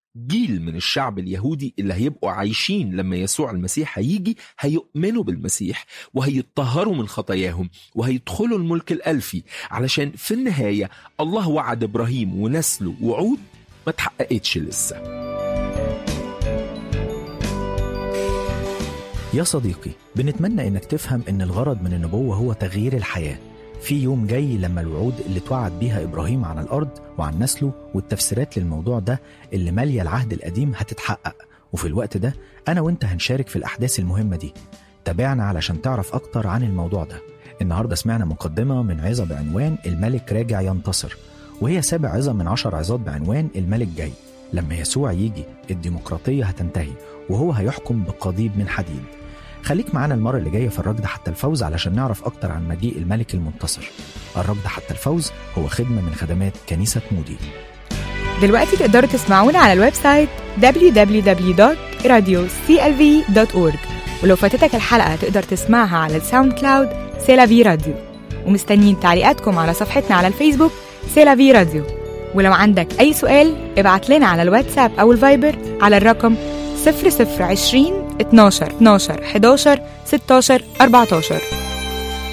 جيل من الشعب اليهودي اللي هيبقوا عايشين لما يسوع المسيح هيجي هيؤمنوا بالمسيح وهيتطهروا من خطاياهم وهيدخلوا الملك الألفي علشان في النهاية الله وعد إبراهيم ونسله وعود ما تحققتش لسه يا صديقي بنتمنى انك تفهم ان الغرض من النبوة هو تغيير الحياة في يوم جاي لما الوعود اللي توعد بيها إبراهيم عن الأرض وعن نسله والتفسيرات للموضوع ده اللي مالية العهد القديم هتتحقق وفي الوقت ده أنا وإنت هنشارك في الأحداث المهمة دي تابعنا علشان تعرف أكتر عن الموضوع ده النهاردة سمعنا مقدمة من عظة بعنوان الملك راجع ينتصر وهي سابع عظة من عشر عظات بعنوان الملك جاي لما يسوع يجي الديمقراطية هتنتهي وهو هيحكم بقضيب من حديد خليك معانا المرة اللي جاية في الركض حتى الفوز علشان نعرف أكتر عن مجيء الملك المنتصر الركض حتى الفوز هو خدمة من خدمات كنيسة مودي دلوقتي تقدروا تسمعونا على الويب سايت www.radioclv.org ولو فاتتك الحلقة تقدر تسمعها على الساوند كلاود سيلافي راديو ومستنيين تعليقاتكم على صفحتنا على الفيسبوك سيلافي راديو ولو عندك أي سؤال ابعت لنا على الواتساب أو الفايبر على الرقم 0020 12 12 11 16 14